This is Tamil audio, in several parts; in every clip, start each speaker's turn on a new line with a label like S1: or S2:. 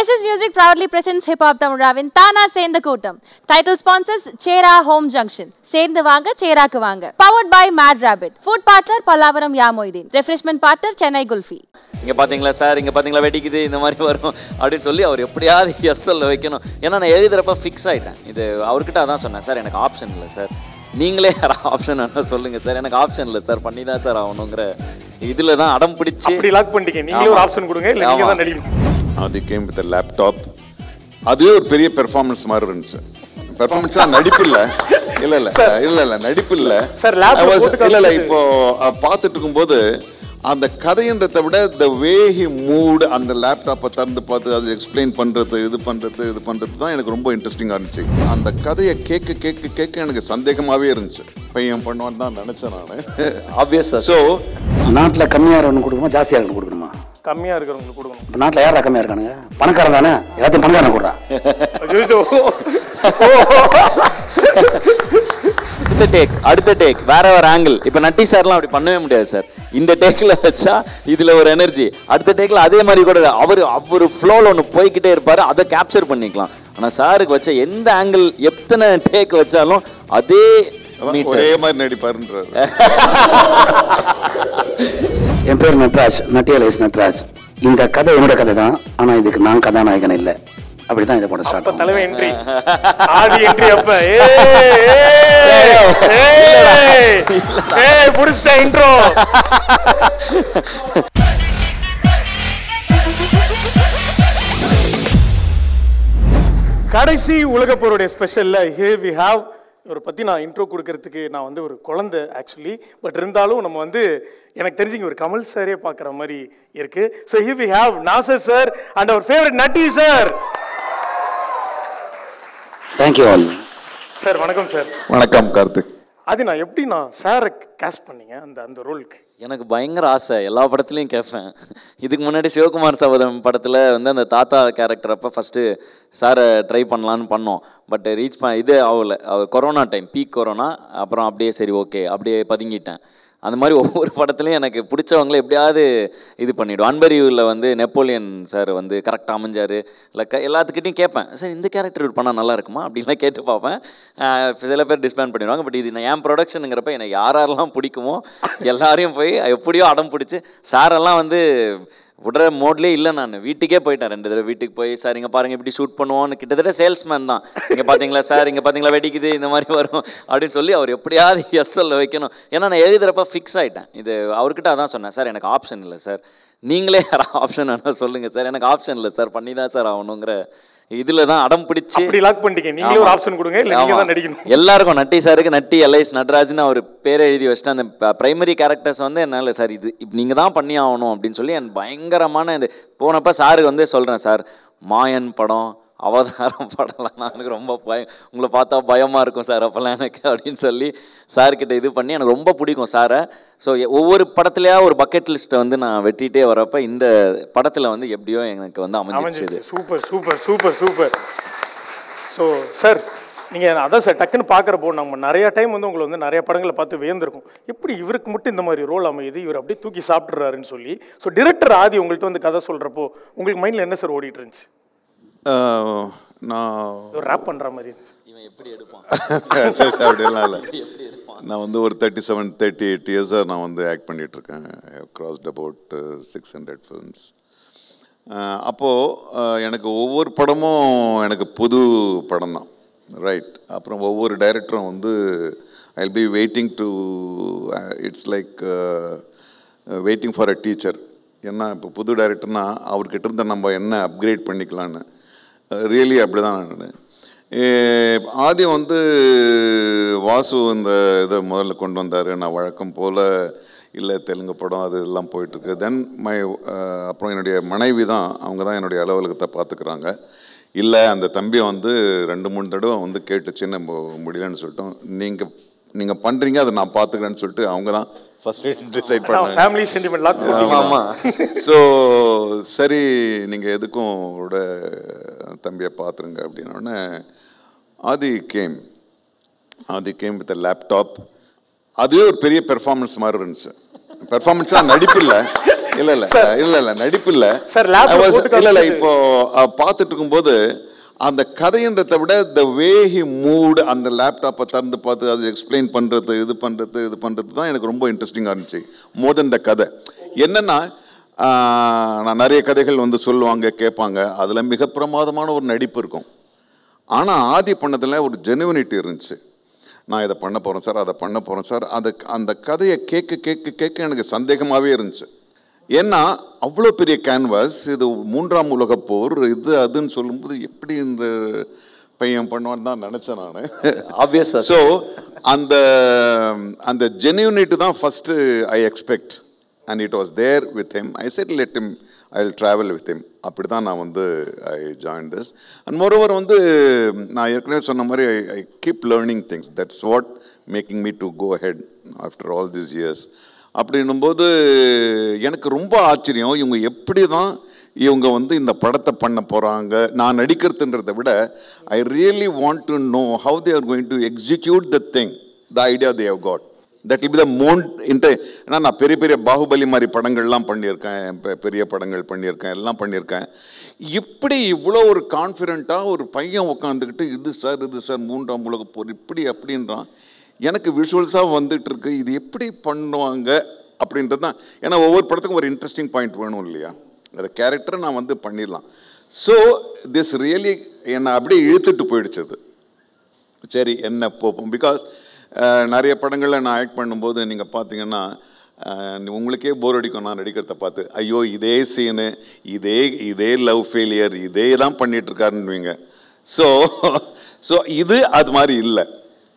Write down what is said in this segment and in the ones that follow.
S1: Genesis Music proudly presents Hip Hop Tamuraவின் தானா சேர்ந்த கூட்டம் டைட்டில் ஸ்பான்சர்ஸ் சேரா ஹோம் ஜங்ஷன் சேர்ந்து வாங்க சேராக்கு வாங்க powered by mad rabbit food partner Pallavaram Yamoideen refreshment partner Chennai kulfi
S2: இங்கே பார்த்தீங்களா சார் இங்கே பார்த்தீங்களா வெடிக்குது இந்த மாதிரி வரும் அப்படின்னு சொல்லி அவர் எப்படியாவது எஸ்எல்ல வைக்கணும் ஏன்னா நான் எழுதுறப்ப ஃபிக்ஸ் ஆகிட்டேன் இது அவர்கிட்ட அதான் சொன்னேன் சார் எனக்கு ஆப்ஷன் இல்லை சார் நீங்களே ஆப்ஷன் வேணா சொல்லுங்கள் சார் எனக்கு ஆப்ஷன் இல்லை சார் பண்ணி தான் சார் ஆகணுங்கிற இதில் தான் அடம் பிடிச்சி
S3: அப்படி லாக் பண்ணிட்டீங்க நீங்களே ஒரு ஆப்ஷன் கொடுங்க இல்ல நீங்க தான் நடிக்கணும்
S4: அது கேம் வித் லேப்டாப் அதுவே ஒரு பெரிய பெர்ஃபார்மன்ஸ் மாதிரி இருந்துச்சு பெர்ஃபார்மன்ஸ் நடிப்பு இல்ல இல்ல இல்ல இல்ல இல்ல நடிப்பு இல்ல
S3: Sir, laptop
S4: I was-
S3: போட்டு
S4: இல்ல இல்ல
S3: காமிச்சிட்டு.
S4: இப்போ அஹ், பார்த்துட்டு இருக்கும்போது அந்த கதைன்றதை விட த வே ஹி மூட் அந்த லேப்டாப்பை திறந்து பார்த்து அது எக்ஸ்பிளைன் பண்றது இது பண்றது இது பண்றது தான் எனக்கு ரொம்ப இன்ட்ரெஸ்டிங்காக இருந்துச்சு அந்த கதையை கேட்க கேட்க கேட்க எனக்கு சந்தேகமாவே இருந்துச்சு பையன் பண்ணுவான்னு தான் நினைச்சேன் நான்
S2: ஆப்வியஸ் சார்
S4: ஸோ
S5: நாட்டில் கம்மியாக இருக்கணும் கொடுக்கணுமா ஜாஸ்தியாக இருக்கணும் கொடுக்கணுமா
S3: கம்மியா இருக்கிறவங்களுக்கு கொடுக்கணும்
S5: இப்போ நாட்டில் யாரா கம்மியாக இருக்கானுங்க பணக்காரன் தானே எல்லாத்தையும் பணக்காரன் கொடுறா
S3: ஐயோ.
S2: அடுத்த டேக் அடுத்த டேக் வேற ஒரு ஆங்கிள் இப்போ நட்டி சார்லாம் அப்படி பண்ணவே முடியாது சார் இந்த டேக்கில் வச்சா இதில் ஒரு எனர்ஜி அடுத்த டேக்கில் அதே மாதிரி கூட அவர் அவர் ஃப்ளோவில் ஒன்று போய்க்கிட்டே இருப்பார் அதை கேப்சர் பண்ணிக்கலாம் ஆனால் சாருக்கு வச்ச எந்த ஆங்கிள் எத்தனை டேக் வச்சாலும் அதே
S4: அதான்
S2: meter.
S4: ஒரே மாதிரி நடிப்பாருன்றாரு
S5: என் பேர் நட்ராஜ் நட்டியலேஸ் நட்ராஜ் இந்த கதை என்னோட கதை தான் ஆனால் இதுக்கு நான் கதாநாயகன் இல்லை அப்படி தான் இதை போட ஸ்டார்ட்
S3: அப்ப
S5: ஆகும்
S3: தலைவன் என்ட்ரி ஆதி என்ட்ரி அப்ப ஏய், ஏய், ஏய், ஏய் புடிச்சிட்ட இன்ட்ரோ கடைசி உலகப் போருடைய ஸ்பெஷல்ல ஹியர் வி ஹாவ் இவரை பற்றி நான் இன்ட்ரோ கொடுக்கறதுக்கு நான் வந்து ஒரு குழந்தை ஆக்சுவலி பட் இருந்தாலும் நம்ம வந்து எனக்கு தெரிஞ்சு இங்க ஒரு கமல் சாரே பார்க்குற மாதிரி இருக்கு so here we have Nassar sir and அவர் favourite Natty sir
S5: thank you all
S3: sir வணக்கம் சார்
S4: வணக்கம் கார்த்திக்
S3: அது நான் எப்படி நான் சாரை கேஸ்ட் பண்ணீங்க அந்த அந்த ரோலுக்கு
S2: எனக்கு பயங்கர ஆசை எல்லா படத்துலையும் கேட்பேன் இதுக்கு முன்னாடி சிவகுமார் சகோதரன் படத்தில் வந்து அந்த தாத்தா கேரக்டர் அப்போ ஃபஸ்ட்டு சாரை ட்ரை பண்ணலான்னு பண்ணோம் பட் ரீச் ப இது ஆகல அவர் கொரோனா டைம் பீக் கொரோனா அப்புறம் அப்படியே சரி ஓகே அப்படியே பதுங்கிட்டேன் அந்த மாதிரி ஒவ்வொரு படத்துலையும் எனக்கு பிடிச்சவங்கள எப்படியாவது இது பண்ணிவிடும் அன்பரியூவில் வந்து நெப்போலியன் சார் வந்து கரெக்டாக அமைஞ்சார் இல்லை க எல்லாத்துக்கிட்டையும் கேட்பேன் சார் இந்த கேரக்டர் பண்ணால் நல்லா இருக்குமா அப்படின்லாம் கேட்டு பார்ப்பேன் அஹ் சில பேர் டிஸ்பேண்ட் பண்ணிடுவாங்க பட் இது நான் என் ப்ரொடக்ஷனுங்கிறப்ப எனக்கு யார் யாரெல்லாம் பிடிக்குமோ எல்லாரையும் போய் எப்படியோ அடம் பிடிச்சி சாரெல்லாம் வந்து விடுற மோட்லேயே இல்லை நான் வீட்டுக்கே போயிட்டேன் ரெண்டு தடவை வீட்டுக்கு போய் சார் இங்கே பாருங்கள் இப்படி ஷூட் பண்ணுவோம்னு கிட்டத்தட்ட சேல்ஸ்மேன் தான் இங்கே பார்த்தீங்களா சார் இங்கே பார்த்தீங்களா வெடிக்குது இந்த மாதிரி வரும் அப்படின்னு சொல்லி அவர் எப்படியாவது எஸ்எல்ல வைக்கணும் ஏன்னா நான் எழுதுறப்ப ஃபிக்ஸ் ஆகிட்டேன் இது அவர்கிட்ட அதான் சொன்னேன் சார் எனக்கு ஆப்ஷன் இல்லை சார் நீங்களே ஆப்ஷன் வேணா சொல்லுங்கள் சார் எனக்கு ஆப்ஷன் இல்லை சார் பண்ணி தான் சார் ஆகணுங்கிற இதில் தான் அடம் பிடிச்சி
S3: அப்படி லாக் பண்ணிட்டீங்க நீங்களே ஒரு ஆப்ஷன் கொடுங்க இல்ல நீங்க தான் நடிக்கணும்
S2: எல்லாருக்கும் நட்டி சாருக்கு நட்டி எல்ஐஸ் நடராஜ்னு அவர் பேரை எழுதி வச்சுட்டு அந்த பிரைமரி கேரக்டர்ஸ் வந்து என்னால் சார் இது இப்போ நீங்கள் தான் பண்ணி ஆகணும் அப்படின்னு சொல்லி என் பயங்கரமான இது போனப்போ சாருக்கு வந்து சொல்கிறேன் சார் மாயன் படம் அவதாரம் படம்லாம் நான் எனக்கு ரொம்ப பயம் உங்களை பார்த்தா பயமாக இருக்கும் சார் அப்போல்லாம் எனக்கு அப்படின்னு சொல்லி சார்கிட்ட இது பண்ணி எனக்கு ரொம்ப பிடிக்கும் சாரை ஸோ ஒவ்வொரு படத்துலையா ஒரு பக்கெட் லிஸ்ட்டை வந்து நான் வெட்டிகிட்டே வரப்போ இந்த படத்தில் வந்து எப்படியோ எனக்கு வந்து அமைஞ்சிச்சு
S3: அமைஞ்சிருச்சு super super super super so sir நீங்கள் அதான் சார் டக்குன்னு பார்க்குறப்போ நம்ம நிறைய டைம் வந்து உங்களை வந்து நிறைய படங்களை பார்த்து வியந்திருக்கும் எப்படி இவருக்கு மட்டும் இந்த மாதிரி ரோல் அமையுது இவர் அப்படியே தூக்கி சாப்பிட்றாருன்னு சொல்லி ஸோ டிரெக்டர் ஆதி உங்கள்கிட்ட வந்து கதை சொல்கிறப்போ உங்களுக்கு மைண்டில் என்ன சார் ஓடிட்டு இருந்துச்சு
S4: அஹ், நான்
S3: ஒரு ரேப் பண்ணுற மாதிரி இருந்துச்சு
S2: இவன் எப்படி எடுப்பான்
S4: சரி, சரி, அப்படியெல்லாம் இல்லை நான் வந்து ஒரு தேர்ட்டி செவன் தேர்ட்டி எயிட் இயர்ஸாக நான் வந்து ஆக்ட் பண்ணிட்டு இருக்கேன் crossed about six hundred films அப்போது எனக்கு ஒவ்வொரு படமும் எனக்கு புது படம் தான் ரைட் அப்புறம் ஒவ்வொரு டைரக்டரும் வந்து I be waiting to it's like waiting for a teacher ஏன்னா இப்போ புது டைரக்டர்னா அவர்கிட்ட இருந்து நம்ம என்ன அப்கிரேட் பண்ணிக்கலான்னு ரியலி அப்படி தான் நான் ஆதி வந்து வாசு இந்த இதை முதல்ல கொண்டு வந்தார் நான் வழக்கம் போல் இல்லை தெலுங்கு படம் அது எல்லாம் போயிட்டுருக்கு தென் மை அப்புறம் என்னுடைய மனைவி தான் அவங்க தான் என்னுடைய அலுவலகத்தை பார்த்துக்கிறாங்க இல்லை அந்த தம்பியை வந்து ரெண்டு மூணு தடவை வந்து கேட்டுச்சு நம்ம முடியலன்னு சொல்லிட்டோம் நீங்கள் நீங்கள் பண்ணுறீங்க அதை நான் பார்த்துக்கிறேன்னு சொல்லிட்டு அவங்க தான் ஃபஸ்ட்டு டிசைட் பண்ணாங்க
S3: ஃபேமிலி சென்டிமெண்ட் லாக்
S4: ஆமா.
S2: ஆமாம்
S4: ஸோ சரி நீங்கள் எதுக்கும் உங்களோட தம்பியை பார்த்துருங்க அப்படின்னோடனே Aadhi came Aadhi came with laptop அதுவே ஒரு பெரிய பெர்ஃபார்மன்ஸ் மாதிரி இருந்துச்சு பெர்ஃபார்மன்ஸ்லாம் நடிப்பு இல்லை இல்ல இல்ல இல்ல இல்ல நடிப்பு இல்ல
S3: Sir, lab ல
S4: I was-
S3: போட்டு
S4: இல்ல இல்ல
S3: காமிச்சது.
S4: இப்போ அஹ், பார்த்துட்டு இருக்கும்போது அந்த கதைன்றதை விட த வே ஹி மூட் அந்த லேப்டாப்பை திறந்து பார்த்து அது எக்ஸ்பிளைன் பண்றது இது பண்றது இது பண்றது தான் எனக்கு ரொம்ப இன்ட்ரெஸ்டிங்காக இருந்துச்சு மோர் தென் த கதை என்னன்னா ஆஹ், நான் நிறைய கதைகள் வந்து சொல்லுவாங்க கேட்பாங்க அதுல மிக பிரமாதமான ஒரு நடிப்பு இருக்கும் ஆனா ஆதி பண்ணதுல ஒரு ஜெனுவினிட்டி இருந்துச்சு நான் இதை பண்ண போறேன் சார் அதை பண்ண போறேன் சார் அந்த அந்த கதையை கேட்க கேட்க கேட்க எனக்கு சந்தேகமாகவே இருந்துச்சு ஏன்னா அவ்வளோ பெரிய கேன்வாஸ் இது மூன்றாம் உலகப் போர் இது அதுன்னு சொல்லும்போது எப்படி இந்த பையன் பண்ணுவான்னு தான் நினச்சேன் நான்
S2: ஆப்வியஸா
S4: ஸோ அந்த அந்த ஜென்யூனிட்டி தான் first I expect and it was there with him I said let him I will travel with him அப்படி தான் நான் வந்து I join this and moreover வந்து நான் ஏற்கனவே சொன்ன மாதிரி I I keep learning things that's what making me to go ahead after all this years அப்படின்னும்போது எனக்கு ரொம்ப ஆச்சரியம் இவங்க எப்படி தான் இவங்க வந்து இந்த படத்தை பண்ண போகிறாங்க நான் நடிக்கிறதுன்றதை விட I really want to know how they are going to execute the thing the idea they have got that will be the moment இன்ட ஏன்னா நான் பெரிய பெரிய பாகுபலி மாதிரி படங்கள்லாம் பண்ணியிருக்கேன் பெ- பெரிய படங்கள் பண்ணியிருக்கேன் எல்லாம் பண்ணியிருக்கேன் இப்படி இவ்வளோ ஒரு கான்ஃபிடென்ட்டாக ஒரு பையன் உட்காந்துக்கிட்டு இது சார் இது சார் மூன்றாம் உலக போர் இப்படி அப்படின்றான் எனக்கு விஷுவல்ஸாக வந்துட்டு இருக்கு இது எப்படி பண்ணுவாங்க அப்படின்றது தான் ஏன்னா ஒவ்வொரு படத்துக்கும் ஒரு இன்ட்ரெஸ்டிங் பாயிண்ட் வேணும் இல்லையா அந்த கேரக்டரை நான் வந்து பண்ணிடலாம் ஸோ திஸ் ரியலி என்னை அப்படியே இழுத்துட்டு போயிடுச்சு அது சரி என்ன போப்போம் பிகாஸ் நிறைய படங்களில் நான் ஆக்ட் பண்ணும்போது நீங்கள் பார்த்தீங்கன்னா அஹ், உங்களுக்கே போர் அடிக்கும் நான் நடிக்கிறத பார்த்து ஐயோ இதே சீனு இதே இதே லவ் ஃபெயிலியர் இதே தான் பண்ணிட்டு இருக்காருன்னுவீங்க ஸோ ஸோ இது அது மாதிரி இல்லை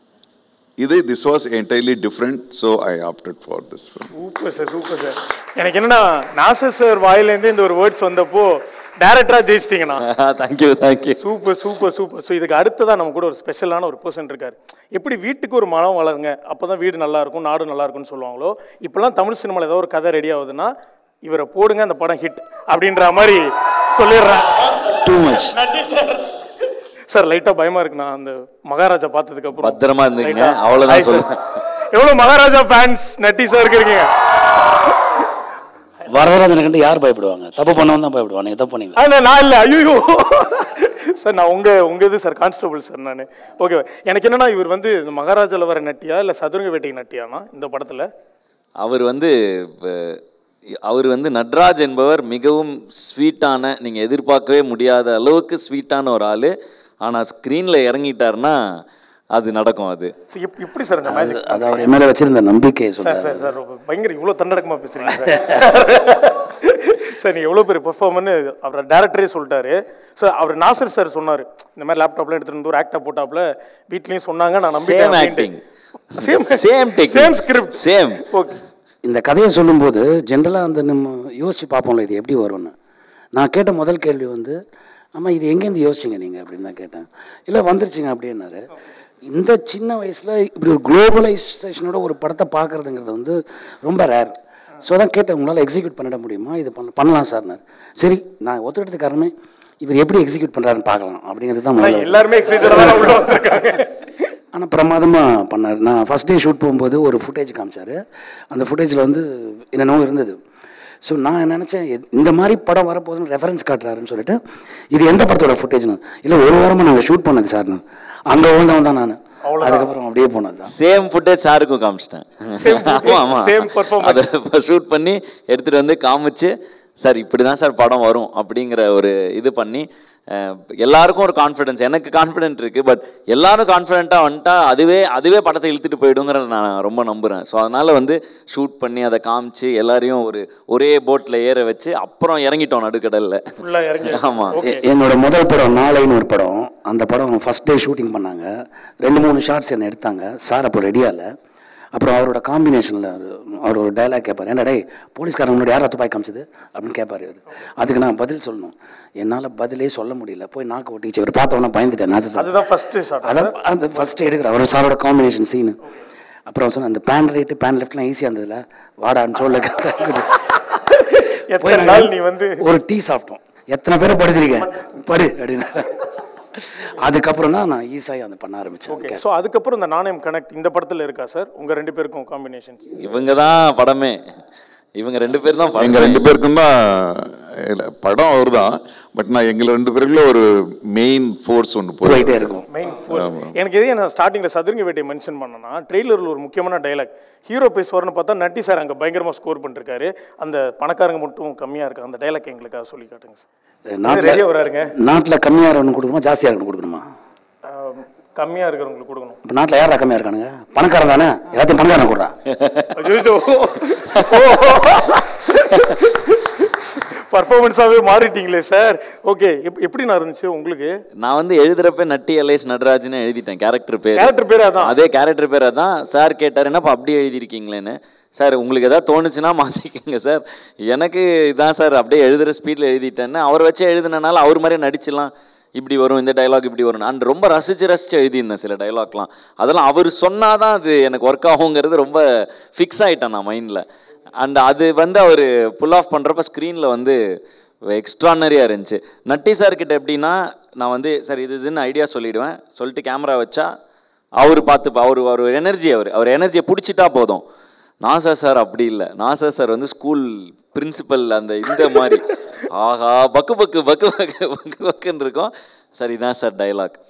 S4: இது this was entirely different so I opted for this
S3: super sir super sir எனக்கு என்னன்னா நாசர் சார் வாயிலேருந்து இந்த ஒரு வேர்ட்ஸ் வந்தப்போ டேரக்டரா ஜெயிச்சிட்டீங்கண்ணா
S2: thank you thank you
S3: super super super so இதுக்கு அடுத்ததா நம்ம கூட ஒரு ஸ்பெஷலான ஒரு பர்சன் இருக்காரு எப்படி வீட்டுக்கு ஒரு மரம் வளருங்க அப்பதான் வீடு நல்லா இருக்கும் நாடு நல்லா இருக்கும்னு சொல்லுவாங்களோ இப்பெல்லாம் தமிழ் சினிமாவில் ஏதோ ஒரு கதை ரெடி ஆகுதுன்னா இவரை போடுங்க அந்த படம் ஹிட் அப்படின்ற மாதிரி சொல்லிடுறேன்
S5: டூ மச்
S3: நன்றி சார் சார் லைட்டா பயமா இருக்குண்ணா அந்த மகாராஜா பார்த்ததுக்கு அப்புறம்
S2: பத்திரமா இருந்துக்கங்க.
S3: Light ஆ.
S2: அவ்வளவுதான்
S3: Hi, sir.
S2: சொல்லுவேன்.
S3: எவ்வளவு மகாராஜா ஃபேன்ஸ் நட்டி சார் இருக்கீங்க
S5: வரதராஜனை கண்டு யார் பயப்படுவாங்க தப்பு பண்ணவன் தான் பயப்படுவான் நீங்க தப்பு பண்ணீங்க
S3: ஆனா நான் இல்லை ஐயோ சார் நான் உங்க உங்க இது சார் கான்ஸ்டபிள் சார் நான் ஓகே எனக்கு என்னன்னா இவர் வந்து இந்த மகாராஜால வர நட்டியா இல்ல சதுரங்க வேட்டை நட்டியானா இந்த படத்துல
S2: அவர் வந்து இப்ப- அவர் வந்து நட்ராஜ் என்பவர் மிகவும் ஸ்வீட்டான நீங்கள் எதிர்பார்க்கவே முடியாத அளவுக்கு ஸ்வீட்டான ஒரு ஆள் ஆனால் ஸ்க்ரீனில் இறங்கிட்டாருன்னா அது நடக்கும் அது
S3: சரி, எப்- எப்படி சார் இந்த மேஜிக்
S5: அது அவர் என் மேல வச்சிருந்த நம்பிக்கையை
S3: சார்
S5: சொல்றாரு
S3: சார் சார் பயங்கர இவ்வளோ தண்டடக்கமா பேசுறீங்க சார் சார் நீங்க எவ்வளோ பெரிய பெர்ஃபார்மன்னு அவர் டேரக்டரே சொல்லிட்டாரு சார் அவர் நாசர் சார் சொன்னார் இந்த மாதிரி லேப்டாப்ல எடுத்துட்டு வந்து ஒரு ஆக்டா போட்டாப்ல வீட்லயும் சொன்னாங்க நான்
S2: சேம்
S3: நம்பிட்டேன்
S2: acting
S3: same
S2: same tech
S3: same script
S2: same
S3: okay
S5: இந்த கதையை சொல்லும்போது ஜென்ரலாக அந்த நம்ம யோசிச்சு பார்ப்போம்ல இது எப்படி வரும்னு நான் கேட்ட முதல் கேள்வி வந்து ஆமாம் இது எங்கேருந்து யோசிச்சிங்க நீங்கள் அப்படின்னு தான் கேட்டேன் இல்லை வந்துருச்சுங்க அப்படின்னாரு இந்த சின்ன வயசில் இப்படி ஒரு குளோபலைசேஷனோட ஒரு படத்தை பார்க்குறதுங்கிறது வந்து ரொம்ப ரேர் ஸோ தான் கேட்டேன் உங்களால் எக்ஸிக்யூட் பண்ணிட முடியுமா இது பண்ண பண்ணலாம் சார்னார் சரி நான் ஒத்துக்கிட்டது காரணமே இவர் எப்படி எக்ஸிக்யூட் பண்ணுறாருன்னு பார்க்கலாம் அப்படிங்கிறது தான் முதல்ல
S3: எல்லாருமே எக்ஸைட்டடாக தான் உள்ள வந்திருக்காங்க
S5: ஆனால் பிரமாதமாக பண்ணார் நான் ஃபஸ்ட் டே ஷூட் போகும்போது ஒரு ஃபுட்டேஜ் காமிச்சார் அந்த ஃபுட்டேஜில் வந்து என்னென்னவோ இருந்தது ஸோ நான் நினச்சேன் எத்- இந்த மாதிரி படம் வரப்போகுதுன்னு ரெஃபரன்ஸ் காட்டுறாருன்னு சொல்லிட்டு இது எந்த படத்தோட ஃபுட்டேஜ்னு இல்லை ஒரு வாரமாக நாங்கள் ஷூட் பண்ணது சார் நான் அங்கே வந்தவன் தான் நான் அதுக்கப்புறம் அப்படியே போனது தான்
S2: சேம் ஃபுட்டேஜ் சாருக்கும் காமிச்சிட்டேன்
S3: Same footage,
S2: ஆமா, ஆமா.
S3: same performance.
S2: அதை ஷூட் பண்ணி எடுத்துட்டு வந்து காமிச்சு சார் இப்படி தான் சார் படம் வரும் அப்படிங்கிற ஒரு இது பண்ணி அஹ், எல்லாருக்கும் ஒரு கான்ஃபிடன்ஸ் எனக்கு கான்ஃபிடென்ட் இருக்கு பட் எல்லாரும் கான்ஃபிடென்ட்டாக வந்துட்டா அதுவே அதுவே படத்தை இழுத்துட்டு போயிடுங்கிறத நான் ரொம்ப நம்புகிறேன் ஸோ அதனால வந்து ஷூட் பண்ணி அதை காமிச்சு எல்லாரையும் ஒரு ஒரே போட்டில் ஏற வச்சு அப்புறம் இறங்கிட்டோம் நடுக்கடலில்
S3: ஃபுல்லா இறங்கி
S2: ஆமா.
S3: ஓகே
S5: எ- என்னோட முதல் படம் நாளைன்னு ஒரு படம் அந்த படம் ஃபர்ஸ்ட் டே ஷூட்டிங் பண்ணாங்க ரெண்டு மூணு ஷார்ட்ஸ் என்ன எடுத்தாங்க சார் அப்போ ரெடியாக இல்லை அப்புறம் அவரோட காம்பினேஷனில் அவர் ஒரு டயலாக் கேட்பார் ஏன்டா டேய் போலீஸ்காரங்க முன்னாடி யார் துப்பாக்கி காமிச்சது அப்படின்னு கேட்பார் இவர் அதுக்கு நான் பதில் சொல்லணும் என்னால் பதிலே சொல்ல முடியல போய் நாக்கு ஒட்டிச்சு இவர் பார்த்தோன்னே பயந்துட்டேன் நான் சார்
S3: அதுதான் ஃபர்ஸ்ட் ஷாட்
S5: அதான் அந்த ஃபர்ஸ்ட் எடுக்கிற அவர் சாரோட காம்பினேஷன் சீனு அப்புறம் சொன்ன அந்த பேன் ரைட்டு பேன் லெஃப்ட்லாம் ஈஸியாக இருந்ததுல வாடான்னு சொல்ல
S3: எத்தனை நாள் நீ வந்து
S5: ஒரு டீ சாப்பிட்டோம் எத்தனை பேரை படுத்திருக்கேன் படு அப்படின்னு அதுக்கப்புறம் தான் நான் ஈஸியாக அந்த பண்ண ஆரம்பித்தேன்
S3: ஓகே ஸோ அதுக்கப்புறம் இந்த நாணயம் கனெக்ட் இந்த படத்துல இருக்கா சார் உங்க ரெண்டு பேருக்கும் காம்பினேஷன்
S2: இவங்க தான் படமே இவங்க ரெண்டு பேர் தான்
S4: எங்க ரெண்டு பேருக்கும் தான் இல்ல, படம் அவர் தான் பட் நான் எங்களை ரெண்டு பேருக்குள்ள ஒரு மெயின் ஃபோர்ஸ் ஒன்று
S5: போயிட்டே இருக்கும்
S3: மெயின் ஃபோர்ஸ் எனக்கு எதே நான் ஸ்டார்டிங்கில் சதுரங்க வேட்டையை மென்ஷன் பண்ணேன்னா ட்ரெய்லரில் ஒரு முக்கியமான டைலாக் ஹீரோ பேசுவார்னு பார்த்தா நட்டி சார் அங்கே பயங்கரமாக ஸ்கோர் பண்ணிருக்காரு அந்த பணக்காரங்க மட்டும் கம்மியாக இருக்கு அந்த டைலாக் எங்களுக்காக சொல்லி காட்டுங்க சார்
S5: நாட்டில்
S3: ரெடியாக வராருங்க
S5: நாட்டில் கம்மியாக இருக்கணும் கொடுக்கணுமா ஜாஸ்தியாக இருக்கணும் கொடுக்கணுமா
S3: கம்மியாக இருக்கிறவங்களுக்கு கொடுக்கணும்
S5: இப்போ நாட்டில் யாரா கம்மியாக இருக்கானுங்க பணக்காரன் தானே எல்லாத்தையும் பணக்காரன் கொடுறா
S3: அய்யோ பர்ஃபார்மன்ஸாகவே மாறிட்டீங்களே சார் ஓகே எப்படி நான் இருந்துச்சு உங்களுக்கு
S2: நான் வந்து எழுதுறப்ப நட்டி எல்ஐஸ் நடராஜ்னு எழுதிட்டேன் கேரக்டர் பேர்
S3: கேரக்டர் பேர் அதான்
S2: அதே கேரக்டர் பேர் அதான் சார் கேட்டார் என்னப்பா அப்படியே எழுதியிருக்கீங்களேன்னு சார் உங்களுக்கு எதாவது தோணுச்சுன்னா மாற்றிக்கங்க சார் எனக்கு இதான் சார் அப்படியே எழுதுகிற ஸ்பீடில் எழுதிட்டேன்னு அவர் வச்சு எழுதுனனால அவர் மாதிரியே நடிச்சிடலாம் இப்படி வரும் இந்த டைலாக் இப்படி வரும் அண்ட் ரொம்ப ரசிச்சு ரசிச்சு எழுதியிருந்தேன் சில டைலாக்லாம் அதெல்லாம் அவர் சொன்னாதான் அது எனக்கு ஒர்க் ஆகுங்கிறது ரொம்ப ஃபிக்ஸ் ஆகிட்டேன் நான் மைண்டில் அண்ட் அது வந்து அவர் புல் ஆஃப் பண்ணுறப்ப ஸ்க்ரீனில் வந்து எக்ஸ்ட்ரானரியாக இருந்துச்சு நட்டி சார் கிட்ட எப்படின்னா நான் வந்து சார் இது இதுன்னு ஐடியா சொல்லிடுவேன் சொல்லிட்டு கேமரா வச்சா அவர் பார்த்துப்பா அவர் அவர் எனர்ஜி அவர் அவர் எனர்ஜியை பிடிச்சிட்டா போதும் நாசா சார் அப்படி இல்லை நாசா சார் வந்து ஸ்கூல் பிரின்சிபல் அந்த இந்த மாதிரி ஆஹா பக்கு பக்கு பக்கு பக்கு பக்கு பக்குன்னு இருக்கும் சார் இதான் சார் டைலாக்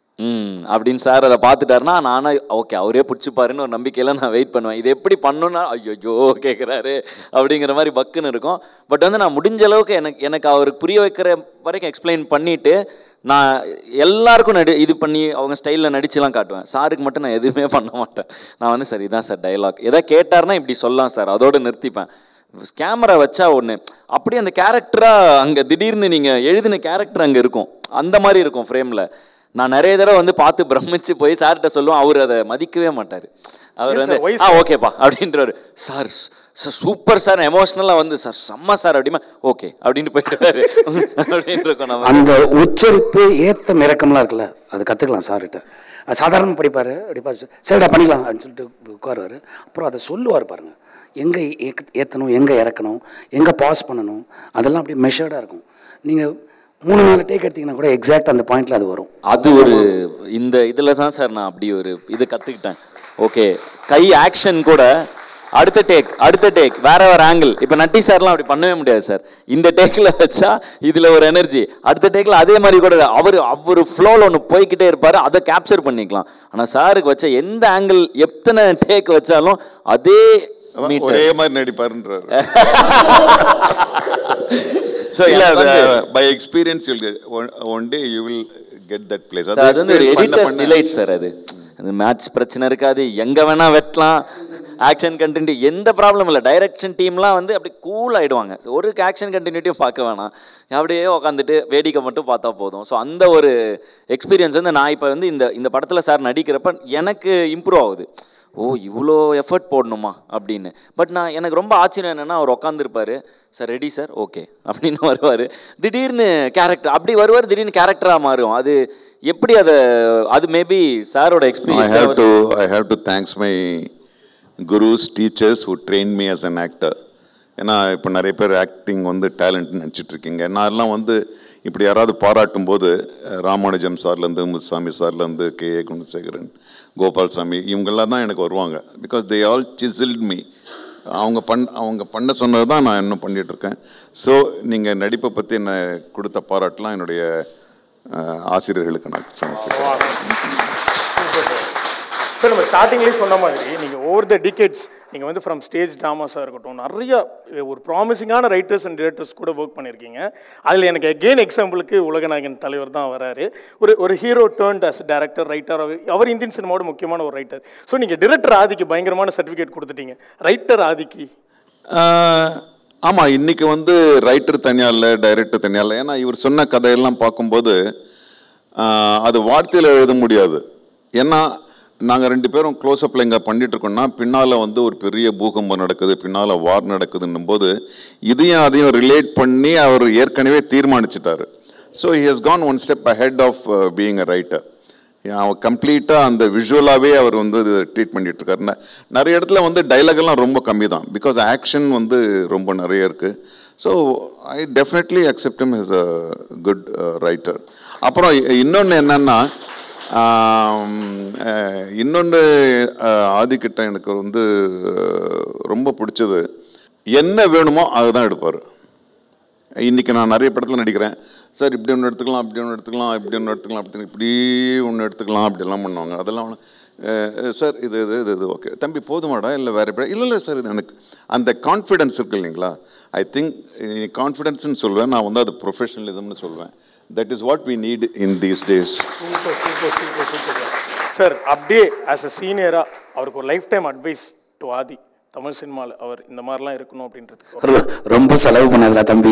S2: ம் அப்படின்னு சார் அதை பார்த்துட்டாருன்னா நானா ஓகே அவரே பிடிச்சிப்பாருன்னு ஒரு நம்பிக்கையில் நான் வெயிட் பண்ணுவேன் இது எப்படி பண்ணுன்னா ஐயோ கேட்குறாரு அப்படிங்கிற மாதிரி பக்குன்னு இருக்கும் பட் வந்து நான் முடிஞ்ச அளவுக்கு எனக்கு எனக்கு அவருக்கு புரிய வைக்கிற வரைக்கும் எக்ஸ்பிளைன் பண்ணிவிட்டு நான் எல்லாருக்கும் நடி இது பண்ணி அவங்க ஸ்டைலில் நடிச்சுலாம் காட்டுவேன் சாருக்கு மட்டும் நான் எதுவுமே பண்ண மாட்டேன் நான் வந்து சரி இதான் சார் டைலாக் எதாவது கேட்டார்னா இப்படி சொல்லலாம் சார் அதோட நிறுத்திப்பேன் கேமரா வச்சா ஒன்று அப்படியே அந்த கேரக்டராக அங்கே திடீர்னு நீங்கள் எழுதின கேரக்டர் அங்கே இருக்கும் அந்த மாதிரி இருக்கும் ஃப்ரேமில் நான் நிறைய தடவை வந்து பார்த்து பிரமிச்சு போய் சார்கிட்ட சொல்லுவேன் அவர் அதை மதிக்கவே மாட்டார் அவர்
S3: Yes,
S2: வந்து
S3: sir. Why,
S2: ஆ ஓகேப்பா அப்படின்றவர் சார் சார் சூப்பர் சார் எமோஷ்னலாக வந்து சார் செம்ம சார் அப்படிமா ஓகே அப்படின்னு போயிட்டு அப்படின்னு இருக்கோம் நம்ம
S5: அந்த உச்சரிப்பு ஏத்த இறக்கம்லாம் இருக்குல்ல அது கற்றுக்கலாம் சார்கிட்ட அது சாதாரணமாக படிப்பார் படிப்பா சரிடா பண்ணிக்கலாம் அப்படின்னு சொல்லிட்டு உட்காருவார் அப்புறம் அதை சொல்லுவார் பாருங்க எங்கே ஏற்றணும் எங்கே இறக்கணும் எங்கே பாஸ் பண்ணணும் அதெல்லாம் அப்படியே மெஷர்டாக இருக்கும் நீங்கள் மூணு நாலு டேக் எடுத்தீங்கன்னா கூட எக்ஸாக்ட் அந்த பாயிண்ட்ல அது வரும்
S2: அது ஒரு இந்த இதில் தான் சார் நான் அப்படி ஒரு இது கற்றுக்கிட்டேன் ஓகே கை ஆக்ஷன் கூட அடுத்த டேக் அடுத்த டேக் வேற வேற ஆங்கிள் இப்போ நட்டி சார்லாம் அப்படி பண்ணவே முடியாது சார் இந்த டேக்கில் வச்சா இதில் ஒரு எனர்ஜி அடுத்த டேக்கில் அதே மாதிரி கூட அவர் அவர் ஃப்ளோவில் ஒன்று போய்க்கிட்டே இருப்பார் அதை கேப்சர் பண்ணிக்கலாம் ஆனால் சாருக்கு வச்ச எந்த ஆங்கிள் எத்தனை டேக் வச்சாலும் அதே
S4: அதான்
S2: மீட்டர்
S4: ஒரே மாதிரி நடிப்பாருன்றாரு
S2: ஸோ
S4: இல்ல அது by experience you'll one day you will get that place
S2: Sir, அது வந்து ஒரு எடிட்டர்ஸ் டிலைட் சார் அது அது மேட்ச் பிரச்சனை இருக்காது எங்க வேணா வெட்டலாம் ஆக்ஷன் கண்டினியூ எந்த ப்ராப்ளம் இல்லை டைரக்ஷன் டீம்லாம் வந்து அப்படி கூல் ஆயிடுவாங்க So, ஒரு ஆக்ஷன் கண்டினியூட்டியும் பார்க்க வேணாம் அப்படியே உட்காந்துட்டு வேடிக்கை மட்டும் பார்த்தா போதும் ஸோ அந்த ஒரு எக்ஸ்பீரியன்ஸ் வந்து நான் இப்போ வந்து இந்த இந்த படத்தில் சார் நடிக்கிறப்ப எனக்கு இம்ப்ரூவ் ஆகுது ஓ இவ்வளோ எஃபர்ட் போடணுமா அப்படின்னு பட் நான் எனக்கு ரொம்ப ஆச்சரியம் என்னென்னா அவர் உட்காந்துருப்பாரு சார் ரெடி சார் ஓகே அப்படின்னு வருவார் திடீர்னு கேரக்டர் அப்படி வருவார் திடீர்னு கேரக்டராக மாறும் அது எப்படி அதை அது மேபி சாரோட
S4: I have
S2: experience
S4: to I have to thanks my gurus, teachers who trained me as an actor. ஏன்னா இப்போ நிறைய பேர் ஆக்டிங் வந்து டேலண்ட் நினச்சிட்டு இருக்கீங்க நான் எல்லாம் வந்து இப்படி யாராவது பாராட்டும் போது அஹ், ராமானுஜம் சார்லேருந்து முத்துசாமி சார்லேருந்து கே ஏ குணசேகரன் கோபால்சாமி இவங்கெல்லாம் தான் எனக்கு வருவாங்க because they all chiseled me அவங்க பண் அவங்க பண்ண சொன்னது தான் நான் இன்னும் பண்ணிட்டு இருக்கேன் ஸோ நீங்கள் நடிப்பை பற்றி என்ன கொடுத்த பாராட்டெலாம் என்னுடைய அஹ், ஆசிரியர்களுக்கு நான் சமர்ப்பிக்கிறேன்
S3: சார் நம்ம ஸ்டார்டிங்லேயே சொன்ன மாதிரி நீங்கள் ஓவர் த டிகேட்ஸ் நீங்கள் வந்து ஃப்ரம் ஸ்டேஜ் ட்ராமாஸாக இருக்கட்டும் நிறைய ஒரு ப்ராமிசிங்கான ரைட்டர்ஸ் அண்ட் டிரெக்டர்ஸ் கூட ஒர்க் பண்ணியிருக்கீங்க அதில் எனக்கு அகெயின் எக்ஸாம்பிளுக்கு உலகநாயகன் தலைவர் தான் வராரு ஒரு ஒரு hero turned as director writer அவர் இந்தியன் சினிமாவோட முக்கியமான ஒரு ரைட்டர் ஸோ நீங்கள் டிரெக்டர் ஆதிக்கு பயங்கரமான சர்டிஃபிகேட் கொடுத்துட்டீங்க ரைட்டர் ஆதிக்கு
S4: ஆமாம் இன்னைக்கு வந்து ரைட்டர் தனியாக இல்லை டைரக்டர் தனியாக இல்லை ஏன்னா இவர் சொன்ன கதையெல்லாம் பார்க்கும்போது ஆஹ், அது வார்த்தையில் எழுத முடியாது ஏன்னா நாங்கள் ரெண்டு பேரும் க்ளோஸ்அப்பில் இங்கே பண்ணிட்டு இருக்கோம்னா பின்னால் வந்து ஒரு பெரிய பூகம்பம் நடக்குது பின்னால் வார் நடக்குதுன்னும் போது இதையும் அதையும் ரிலேட் பண்ணி அவர் ஏற்கனவே தீர்மானிச்சிட்டாரு so he has gone one step ahead of being a writer அவர் கம்ப்ளீட்டாக அந்த விஷுவலாகவே அவர் வந்து இது ட்ரீட் பண்ணிட்டு இருக்காரு ந- நிறைய இடத்துல வந்து dialogue எல்லாம் ரொம்ப கம்மி தான் பிகாஸ் ஆக்ஷன் வந்து ரொம்ப நிறைய இருக்குது so I definitely accept him as a good writer அப்புறம் இன்னொன்று என்னன்னா இன்னொன்று ஆதிக்கிட்ட எனக்கு வந்து அஹ், ரொம்ப பிடிச்சது என்ன வேணுமோ அதுதான் எடுப்பார் இன்றைக்கி நான் நிறைய படத்தில் நடிக்கிறேன் சார் இப்படி ஒன்று எடுத்துக்கலாம் அப்படி ஒன்று எடுத்துக்கலாம் இப்படி ஒன்று எடுத்துக்கலாம் அப்படி இப்படி ஒன்று எடுத்துக்கலாம் அப்படிலாம் பண்ணுவாங்க அதெல்லாம் ஒண்ணு, அஹ், அஹ், சார் இது இது இது இது ஓகே தம்பி போதுமாடா இல்லை வேறு எப்படி இல்லை இல்லை சார் இது எனக்கு அந்த கான்ஃபிடென்ஸ் இருக்கு இல்லைங்களா ஐ திங்க் கான்ஃபிடென்ஸ்னு சொல்லுவேன் நான் வந்து அது ப்ரொஃபஷனலிசம்னு சொல்லுவேன் that is what we need in these days
S3: super super super super sir அப்படியே ஆஸ் அ சீனியராக அவருக்கு ஒரு life time advice to Aadhi Tamil சினிமாவில் அவர் இந்த மாதிரிலாம் இருக்கணும் அப்படின்றது
S5: ரொ- ரொம்ப செலவு பண்ணாதுடா தம்பி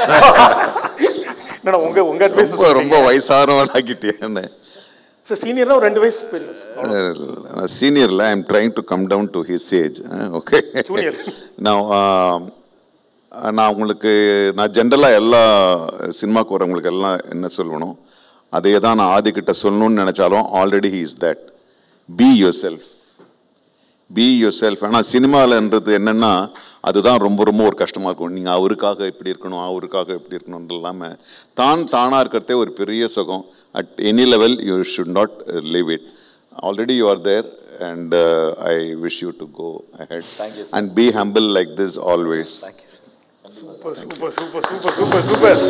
S3: என்னடா உங்க உங்க அட்வைஸ்
S4: ரொம்ப ரொம்ப வயசானவனாக்கிட்டேன்னு
S3: சார் சீனியர்னா ஒரு ரெண்டு வயசு பெரிய
S4: சீனியரில் I am trying to come down to his age okay
S3: Junior.
S4: நான் நான் உங்களுக்கு நான் ஜென்ரலாக எல்லா சினிமாக்கு வரவங்களுக்கு எல்லாம் என்ன சொல்லணும் அதே தான் நான் ஆதிக்கிட்ட சொல்லணும்னு நினச்சாலும் already he is that be yourself be yourself ஆனால் சினிமாவில்ன்றது என்னென்னா அதுதான் ரொம்ப ரொம்ப ஒரு கஷ்டமாக இருக்கும் நீங்கள் அவருக்காக இப்படி இருக்கணும் அவருக்காக இப்படி இருக்கணும்னு இல்லாமல் தான் தானாக இருக்கிறதே ஒரு பெரிய சுகம் at any level you should not leave it already you are there and I wish you to go ahead and be humble like this always
S3: super super super super super super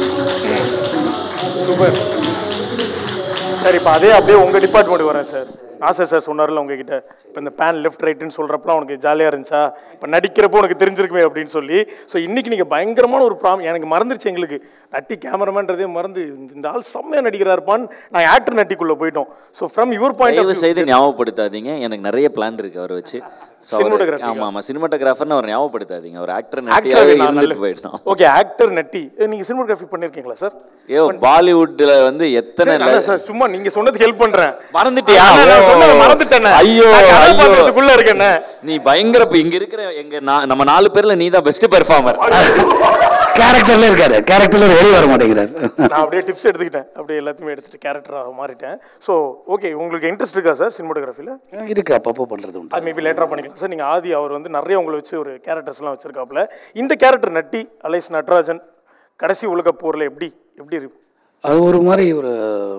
S3: super sir இப்போ அதே அப்படியே உங்கள் டிபார்ட்மெண்ட் வரேன் சார் ஆசை சார் சொன்னார்ல உங்ககிட்ட இப்போ இந்த பேன் லெஃப்ட் ரைட்டுன்னு சொல்கிறப்பலாம் உனக்கு ஜாலியாக இருந்துச்சா இப்போ நடிக்கிறப்போ உனக்கு தெரிஞ்சிருக்குமே அப்படின்னு சொல்லி ஸோ இன்னைக்கு நீங்கள் பயங்கரமான ஒரு ப்ராம் எனக்கு மறந்துருச்சு எங்களுக்கு நட்டி கேமராமேன்றதே மறந்து இந்த- இந்த ஆள் செம்மையாக நடிக்கிறாருப்பான்னு நான் ஆக்டர் நட்டிக்குள்ளே போயிட்டோம் ஸோ ஃப்ரம் யுவர் பாயிண்ட்
S2: தயவு
S3: ஆஃப்
S2: செய்து ஞாபகப்படுத்தாதீங்க எனக்கு நிறைய பிளான் இருக்கு அவரை வச்சு So அவரு-
S3: Cinematography-யா?
S2: ஆமா ஆமா சினிமாட்டோகிராஃபர்னு அவர் ஞாபகப்படுத்தாதீங்க அவர் ஆக்டர் நட்டியாவே இருந்துட்டு போயிட்டோம்
S3: ஓகே ஆக்டர் நட்டி நீங்கள் சினிமோகிராஃபி பண்ணியிருக்கீங்களா சார்
S2: ஐயோ பாலிவுட்ல வந்து எத்தனை
S3: சரி, நல்லா சார் சும்மா நீங்க சொன்னதுக்கு ஹெல்ப் பண்றேன்
S2: மறந்துட்டியா?
S3: அண்ணா, நான்
S2: ஓ.
S3: சொன்னதை மறந்துட்டேனே
S2: ஐயோ,
S3: நான்
S2: ஐயோ.
S3: கதாபாத்திரத்துக்குள்ள இருக்கேனே
S2: நீ பயங்கர இப்ப இங்க இருக்கிற எங்க நா- நம்ம நாலு பேர்ல நீ தான் பெஸ்ட் பெர்ஃபார்மர்
S5: கேரக்டர்ல இருக்காரு கேரக்டர்ல வெளியே வர மாட்டேங்கிறார்
S3: நான் அப்படியே டிப்ஸ் எடுத்துக்கிட்டேன் அப்படியே எல்லாத்தையுமே எடுத்துட்டு கேரக்டராக மாறிட்டேன் ஸோ ஓகே உங்களுக்கு இன்ட்ரெஸ்ட் இருக்கா சார் சினிமோட்டோகிராஃபியில்
S5: இருக்கு அப்பப்போ பண்றது உண்டு
S3: அது மேபி லேட்டராக பண்ணிக்கலாம் சார் நீங்கள் ஆதி அவர் வந்து நிறைய உங்களை வச்சு ஒரு கேரக்டர்ஸ்லாம் வச்சிருக்காப்புல இந்த கேரக்டர் நட்டி அலைஸ் நட்ராஜன் கடைசி உலக போரில் எப்படி எப்படி இருக்கு
S5: அது ஒரு மாதிரி ஒரு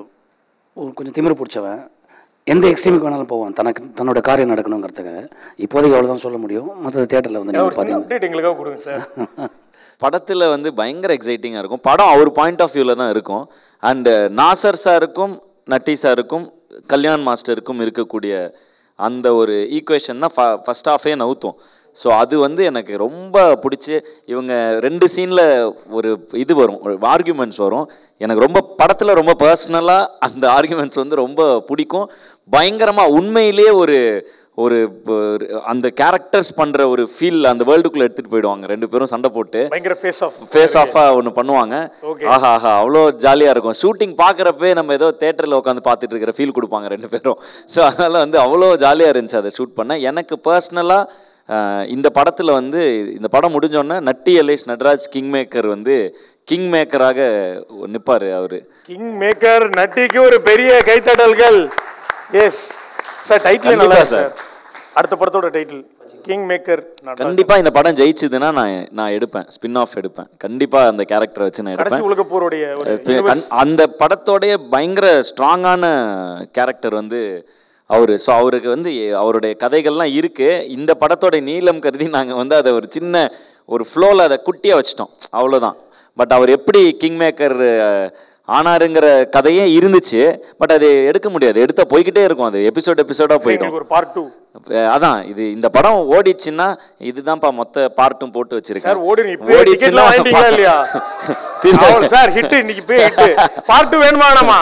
S5: ஒரு கொஞ்சம் திமிரு பிடிச்சவன் எந்த எக்ஸ்ட்ரீமுக்கு வேணாலும் போவான் தனக்கு தன்னோட காரியம் நடக்கணுங்கிறதுக்காக இப்போதைக்கு அவ்வளோதான் சொல்ல முடியும் மற்றது தேட்டரில் வந்து
S3: ஏதாவது
S5: நீங்கள்
S3: ஒரு சின்ன
S5: பார்த்தீங்கன்னா
S3: அப்டேட் எங்களுக்காக கொடுங்க சார்
S2: படத்துல வந்து பயங்கர எக்ஸைட்டிங்காக இருக்கும் படம் அவர் பாயிண்ட் ஆஃப் வியூவில் தான் இருக்கும் அண்டு நாசர் சாருக்கும் நட்டி சாருக்கும் கல்யாண் மாஸ்டருக்கும் இருக்கக்கூடிய அந்த ஒரு ஈக்குவேஷன் தான் ஃபஸ்ட் ஹாஃபே நவுத்தும் ஸோ அது வந்து எனக்கு ரொம்ப பிடிச்சி இவங்க ரெண்டு சீனில் ஒரு இது வரும் ஒரு ஆர்கியூமெண்ட்ஸ் வரும் எனக்கு ரொம்ப படத்தில் ரொம்ப பர்சனலாக அந்த ஆர்கியூமெண்ட்ஸ் வந்து ரொம்ப பிடிக்கும் பயங்கரமாக உண்மையிலேயே ஒரு ஒரு ப- அந்த கேரக்டர்ஸ் பண்ணுற ஒரு ஃபீல் அந்த வேர்ல்டுக்குள்ளே எடுத்துகிட்டு போயிடுவாங்க ரெண்டு பேரும் சண்டை போட்டு
S3: பயங்கர ஃபேஸ் ஆஃப்
S2: ஃபேஸ் ஆஃபாக ஒன்று பண்ணுவாங்க ஆஹா ஆஹா அவ்வளோ ஜாலியாக இருக்கும் ஷூட்டிங் பார்க்குறப்பே நம்ம ஏதோ தேட்டரில் உட்காந்து பார்த்துட்டு இருக்கிற ஃபீல் கொடுப்பாங்க ரெண்டு பேரும் ஸோ அதனால் வந்து அவ்வளோ ஜாலியாக இருந்துச்சு அதை ஷூட் பண்ண எனக்கு பர்சனலாக இந்த படத்தில் வந்து இந்த படம் முடிஞ்சோடனே Natty alias Natraj king maker வந்து கிங் மேக்கராக நிற்பார் அவர்
S3: கிங் மேக்கர் நட்டிக்கு ஒரு பெரிய கைத்தட்டல்கள் எஸ் சார் டைட்டில் நல்லா இருக்கு
S2: கண்டிப்பா
S3: சார் அடுத்த படத்தோட டைட்டில் கிங் மேக்கர்
S2: கண்டிப்பாக இந்த படம் ஜெயிச்சுதுன்னா நான் நான் எடுப்பேன் ஸ்பின் ஆஃப் எடுப்பேன் கண்டிப்பாக அந்த கேரக்டரை வச்சு நான் எடுப்பேன்
S3: கடைசி உலக போருடைய ஒரு
S2: இப்ப கண்- அந்த படத்தோடைய பயங்கர ஸ்ட்ராங்கான கேரக்டர் வந்து அவர் ஸோ அவருக்கு வந்து எ- அவருடைய கதைகள்லாம் இருக்கு இந்த படத்தோட நீளம் கருதி நாங்கள் வந்து அதை ஒரு சின்ன ஒரு ஃப்ளோவில் அதை குட்டியாக வச்சிட்டோம் அவ்வளோதான் பட் அவர் எப்படி கிங் மேக்கர் ஆனாருங்கிற கதையே இருந்துச்சு பட் அது எடுக்க முடியாது எடுத்தா போய்கிட்டே இருக்கும் அது எபிசோட் எபிசோடாக போயிடும்
S3: எங்களுக்கு ஒரு பார்ட் டூ
S2: அஹ் அதான் இது இந்த படம் ஓடிச்சுன்னா இதுதான்ப்பா மொத்த பார்ட்டும் போட்டு வச்சிருக்கேன்
S3: சார் ஓடி இப்போ டிக்கெட்லாம் வாங்கிட்டீங்களா இல்லையா
S2: திரும்ப-
S3: சார் ஹிட் இன்னைக்கு போய் ஹிட் பார்ட் டூ வேணுமா வேணாமா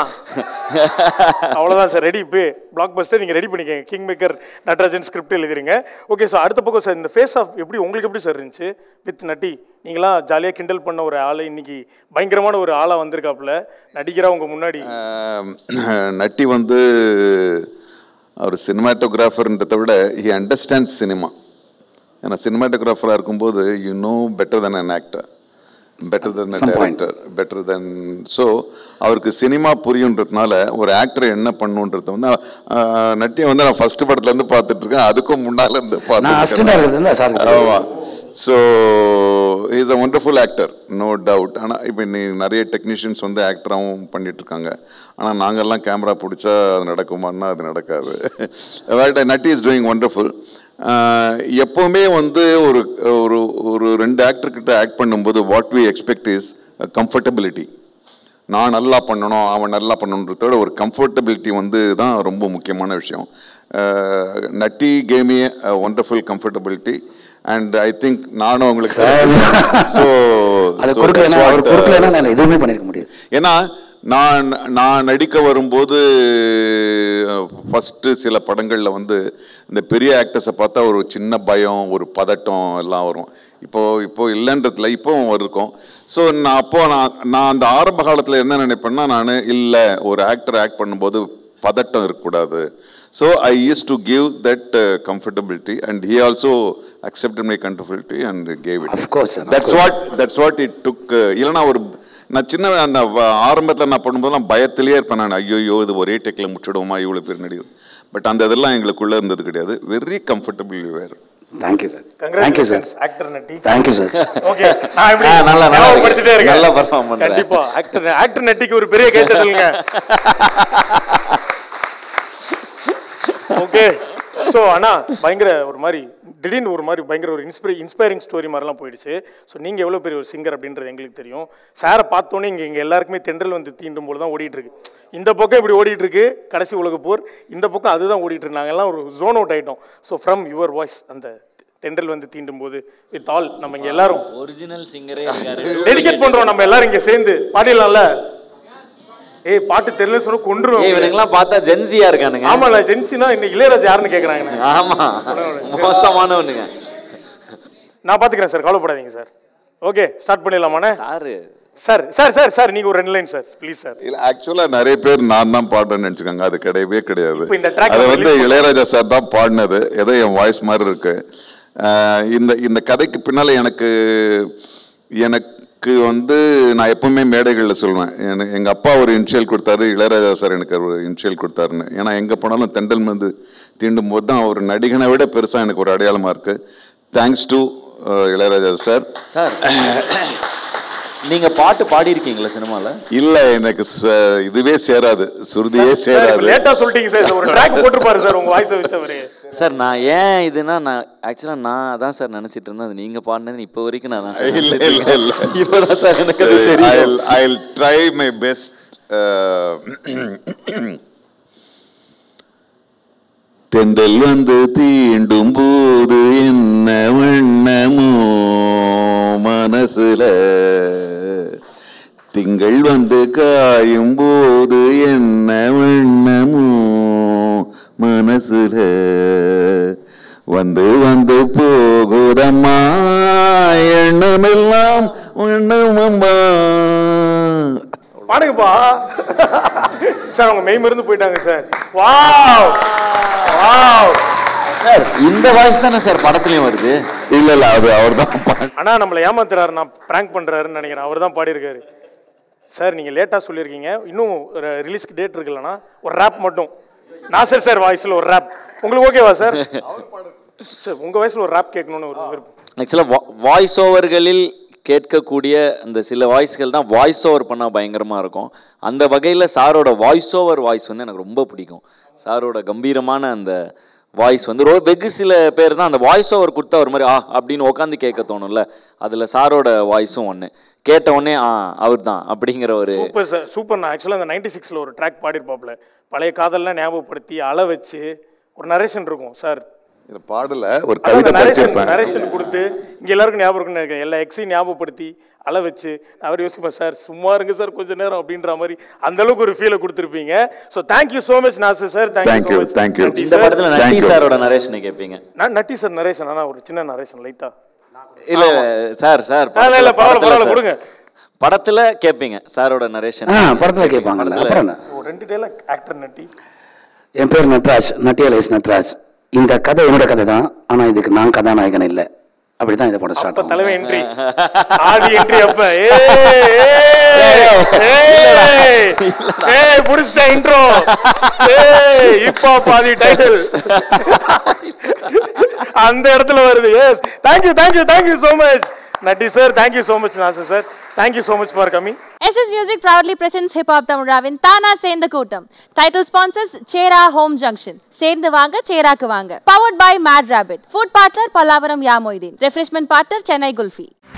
S3: அவ்வளவுதான் சார் ரெடி இப்போ பிளாக் பஸ்டர் நீங்க ரெடி பண்ணிக்கங்க கிங் மேக்கர் நட்ராஜன் ஸ்கிரிப்ட் எழுதிருங்க ஓகே சார் அடுத்த பக்கம் சார் இந்த ஃபேஸ் ஆஃப் எப்படி உங்களுக்கு எப்படி சார் இருந்துச்சு வித் நட்டி நீங்களாம் ஜாலியாக கிண்டல் பண்ண ஒரு ஆளு இன்னைக்கு பயங்கரமான ஒரு ஆளா வந்திருக்காப்புல நடிக்கிறா உங்க முன்னாடி
S4: ஆம், நட்டி வந்து அவர் சினிமாட்டோகிராஃபர்ன்றதை விட ஹி அண்டர்ஸ்டாண்ட் சினிமா ஏன்னா சினிமாட்டோகிராஃபராக இருக்கும்போது you know better then an actor better then
S5: Some point.
S4: Director better then so அவருக்கு சினிமா புரியுன்றதுனால ஒரு ஆக்டர் என்ன பண்ணுன்றத வந்து ஆஹ், நட்டியை வந்து நான் ஃபர்ஸ்ட் படத்துலேருந்து பார்த்துட்டு இருக்கேன் அதுக்கும் முன்னால இருந்து
S5: நான் அசிஸ்டண்டாக இருக்கிறது சார்
S4: ஆமாம் so is a wonderful actor no doubt ஆனால் இப்போ நீ நிறைய டெக்னீஷியன்ஸ் வந்து ஆக்டராகவும் பண்ணிட்டு இருக்காங்க ஆனால் நாங்கள்லாம் கேமரா பிடிச்சா அது நடக்குமான்னா அது நடக்காது but Natty is doing wonderful ah எப்பவுமே வந்து ஒரு ஒரு ஒரு ரெண்டு ஆக்டர் கிட்ட ஆக்ட் பண்ணும்போது what we expect is comfortability நான் நல்லா பண்ணணும் அவன் நல்லா பண்ணணுன்றதோட ஒரு கம்ஃபர்டபிலிட்டி வந்து தான் ரொம்ப முக்கியமான விஷயம் ah Natty gave me wonderful comfortability and I think நானும் அவங்களுக்கு
S5: Sir.
S4: ஸோ
S5: அதை கொடுக்கலன்னா அவர் கொடுக்கலன்னா நான் எதுவுமே பண்ணிருக்க முடியாது
S4: ஏன்னா நான் நான் நடிக்க வரும்போது ஃபஸ்ட்டு சில படங்களில் வந்து இந்த பெரிய ஆக்டர்ஸை பார்த்தா ஒரு சின்ன பயம் ஒரு பதட்டம் எல்லாம் வரும் இப்போ இப்போ இல்லைன்றதுல இப்போவும் இருக்கும் ஸோ நான் அப்போ நான் நான் அந்த ஆரம்ப காலத்தில் என்ன நினைப்பேன்னா நான் இல்லை ஒரு ஆக்டர் ஆக்ட் பண்ணும்போது பதட்டம் இருக்கக்கூடாது so I used to give that comfortability and he also accepted my comfortability and gave it
S5: Of course, sir, of
S4: that's
S5: course.
S4: What that's what it took இல்லைன்னா ஒரு நான் சின்ன அந்த ஆரம்பத்தில் நான் பண்ணும்போது நான் பயத்திலேயே இருப்பேன் நான் ஐயோ இது ஒரே டெக்கில் முடிச்சிடுவோமா இவ்வளோ பேர் நடிகர் பட் அந்த இதெல்லாம் எங்களுக்குள்ளே இருந்தது கிடையாது very comfortable were
S5: thank you sir thank you sir
S3: congratulations actor Natty
S5: thank you sir
S3: okay நான் இப்படி
S2: ஆ, நல்லா, நல்லா
S3: ஞாபகப்படுத்திட்டே
S2: இருக்கு.
S3: இருக்கேன்
S2: நல்லா perform பண்ற.
S3: கண்டிப்பா ஆக்டர் ஆக்டர் நட்டிக்கு ஒரு பெரிய கைத்தட்டலுங்க ஓகே ஸோ அண்ணா பயங்கர ஒரு மாதிரி திடீர்னு ஒரு மாதிரி பயங்கர ஒரு இன்ஸ்பிரி இன்ஸ்பைரிங் ஸ்டோரி மாதிரிலாம் போயிடுச்சு ஸோ நீங்கள் எவ்வளோ பெரிய ஒரு சிங்கர் அப்படின்றது எங்களுக்கு தெரியும் சாரை பார்த்தோன்னே இங்கே இங்கே எல்லாருக்குமே தென்றல் வந்து தீண்டும் போது தான் ஓடிட்டு இருக்கு இந்த பக்கம் இப்படி ஓடிட்டு இருக்கு கடைசி உலக போர் இந்த பக்கம் அதுதான் ஓடிட்டு இருக்கு நாங்கள் எல்லாம் ஒரு ஜோன் அவுட் ஆயிட்டோம் ஸோ ஃப்ரம் யுவர் வாய்ஸ் அந்த தென்றல் வந்து தீண்டும் போது வித் ஆல் நம்ம இங்கே எல்லாரும்
S2: ஒரிஜினல் சிங்கரே இருக்காரு
S3: டெடிகேட் பண்றோம் நம்ம எல்லாரும் இங்க சேர்ந்து பாடிடலாம்ல ஏய் பாட்டு தெரியல சொன்னா கொண்டுருவோம்
S2: ஏய் இவனுங்கெல்லாம் பார்த்தா ஜென்சியா இருக்கானுங்க
S3: ஆமால ஜென்சினா இன்னைக்கு இளையராஜா யாருன்னு கேக்குறாங்க
S2: ஆமா மோசமானவனுங்க
S3: நான் பாத்துக்கிறேன் சார் கவலைப்படாதீங்க சார் ஓகே ஸ்டார்ட் பண்ணிடலாமாண்ணே
S2: sir
S3: sir sir sir sir நீங்க ஒரு ரெண்டு லைன் சார் ப்ளீஸ் சார்
S4: இல்லை ஆக்சுவலாக நிறைய பேர் நான் தான் பாடுறேன்னு நினச்சிக்கோங்க அது கிடையவே கிடையாது
S3: இப்போ இந்த track
S4: அது
S3: நம்ம
S4: வந்து
S3: release
S4: இளையராஜா சார் தான் பாடினது ஏதோ என் வாய்ஸ் மாதிரி இருக்கு ஆஹ் இந்த இந்த கதைக்கு பின்னால் எனக்கு எனக்கு வந்து நான் எப்பவுமே மேடைகளில் சொல்லுவேன் எனக்கு எங்கள் அப்பா ஒரு இன்ஷியல் கொடுத்தாரு இளையராஜா சார் எனக்கு ஒரு இன்ஷியல் கொடுத்தாருன்னு ஏன்னா எங்கே போனாலும் தெண்டல் வந்து தீண்டும் போது தான் ஒரு நடிகனை விட பெருசாக எனக்கு ஒரு அடையாளமாக இருக்குது thanks to Ilaiyaraaja sir
S2: sir நீங்க பாட்டு பாடி இருக்கீங்களா சினிமால
S4: இல்ல எனக்கு ச- இதுவே சேராது சுருதியே
S3: சார்
S4: சேராது
S3: லேட்டா சொல்லிட்டீங்க சார் ஒரு ட்ராக் போட்டுருப்பாரு சார் உங்க வாய்ஸை வச்சவரு
S2: சார் நான் ஏன் இதுனா நான் ஆக்சுவலா நான் அதான் சார் நினைச்சிட்டு இருந்தேன் அது நீங்க பாடினது இப்போ வரைக்கும் நான் தான் சார்
S4: இல்ல,
S2: நினைச்சிட்டு
S4: இல்ல,
S2: இருக்கேன்.
S4: இல்ல.
S2: இப்பதான் சார் எனக்கு அது தெரியும்
S4: I'll, I'll try my best. Uh, தென்றல் வந்து தீண்டும் போது என்ன வண்ணமோ மனசுல திங்கள் வந்து காயும் போது என்ன வண்ணமோ மனசுல வந்து வந்து போகுதம்மா எண்ணமெல்லாம் வண்ணமம்மா
S3: பாடுங்கப்பா சார் அவங்க மெய் மருந்து போயிட்டாங்க சார் வாவ் வாவ்
S2: சார் இந்த வாய்ஸ் தானே சார் படத்துலயும் வருது
S4: இல்ல இல்ல அது அவர்தான்
S3: அண்ணா நம்மளை ஏமாத்துறாரு நான் ப்ராங்க் பண்றாருன்னு நினைக்கிறேன் அவர் தான் பாடியிருக்காரு சார் நீங்கள் லேட்டாக சொல்லியிருக்கீங்க இன்னும் ரிலீஸ்க்கு டேட் இருக்குல்லண்ணா ஒரு ரேப் மட்டும் நாசர் சார் வாய்ஸில் ஒரு ரேப் உங்களுக்கு ஓகேவா சார் சார் உங்கள் வயசில் ஒரு ரேப் கேட்கணும்னு ஒரு விருப்பம்
S2: ஆக்சுவலாக வாய்ஸ் ஓவர்களில் கேட்கக்கூடிய அந்த சில வாய்ஸ்கள் தான் வாய்ஸ் ஓவர் பண்ணால் பயங்கரமாக இருக்கும் அந்த வகையில் சாரோட வாய்ஸ் ஓவர் வாய்ஸ் வந்து எனக்கு ரொம்ப பிடிக்கும் சாரோட கம்பீரமான அந்த வாய்ஸ் வந்து ரொ வெகு சில பேர் தான் அந்த வாய்ஸ் ஓவர் கொடுத்தா ஒரு மாதிரி ஆ அப்படின்னு உட்காந்து கேட்க தோணும்ல அதில் சாரோட வாய்ஸும் ஒன்று கேட்ட உடனே ஆ அவர் தான் அப்படிங்கிற ஒரு
S3: சூப்பர் சார் சூப்பர் நான் ஆக்சுவலாக அந்த நைன்டி சிக்ஸில் ஒரு ட்ராக் பாடியிருப்பாப்புல பழைய காதல்லாம் ஞாபகப்படுத்தி அள வச்சு ஒரு நரேஷன் இருக்கும் சார்
S4: இது பாடல ஒரு கவிதை
S3: நரேஷன்
S4: படிச்சிருப்பேன்
S3: நரேஷன் கொடுத்து இங்கே எல்லாருக்கும் ஞாபகம் இருக்குன்னு நினைக்கிறேன் எல்லா எக்ஸையும் ஞாபகப்படுத்தி அள வச்சு நான் அவர் யோசிப்பேன் சார் சும்மா இருங்க சார் கொஞ்ச நேரம் அப்படின்ற மாதிரி அந்த அளவுக்கு ஒரு ஃபீலை கொடுத்துருப்பீங்க so thank you so much Nassar sir
S4: Thank
S3: thank you
S4: you, thank you.
S2: இந்த படத்தில்
S4: Thank
S2: நட்டி
S4: you.
S2: சாரோட நரேஷனை கேட்பீங்க
S3: நான் நட்டி சார் நரேஷன் ஆனால் ஒரு சின்ன நரேஷன் லைட்டா
S2: இல்ல சார் சார்
S3: இல்ல, இல்ல, பரவாயில்ல,
S2: படத்துல
S3: பரவாயில்ல,
S2: சார்.
S3: கொடுங்க.
S2: படத்துல கேட்பீங்க சாரோட நரேஷன்
S5: ஆ படத்தில் கேட்பாங்கல்ல அப்புறம் என்ன
S3: ஒரு ரெண்டு டேல ஆக்டர் நட்டி
S5: என் பேர் நட்ராஜ் நட்டியலேஸ் நட்ராஜ் இந்த கதை என்னோட கதை தான் ஆனால் இதுக்கு நான் கதாநாயகன் இல்லை அப்படி தான் இதை படம் ஸ்டார்ட்
S3: அப்ப
S5: ஆகும்
S3: தலைவன் என்ட்ரி ஆதி என்ட்ரி அப்ப ஏய் ஏய் புடிச்சிட்ட இன்ட்ரோ ஏய் இப்போ பாதி டைட்டில் அந்த இடத்துல வருது yes thank you thank you thank you so much Natty sir thank you so much Nassar sir thank you so much for coming
S1: SS Music proudly presents Hip Hop தமிழாவின் தானா சேர்ந்த கூட்டம் டைட்டில் ஸ்பான்சர்ஸ் சேரா ஹோம் ஜங்ஷன் சேர்ந்து வாங்க சேராக்கு வாங்க powered by mad rabbit food partner Pallavaram Yamoideen refreshment partner Chennai kulfi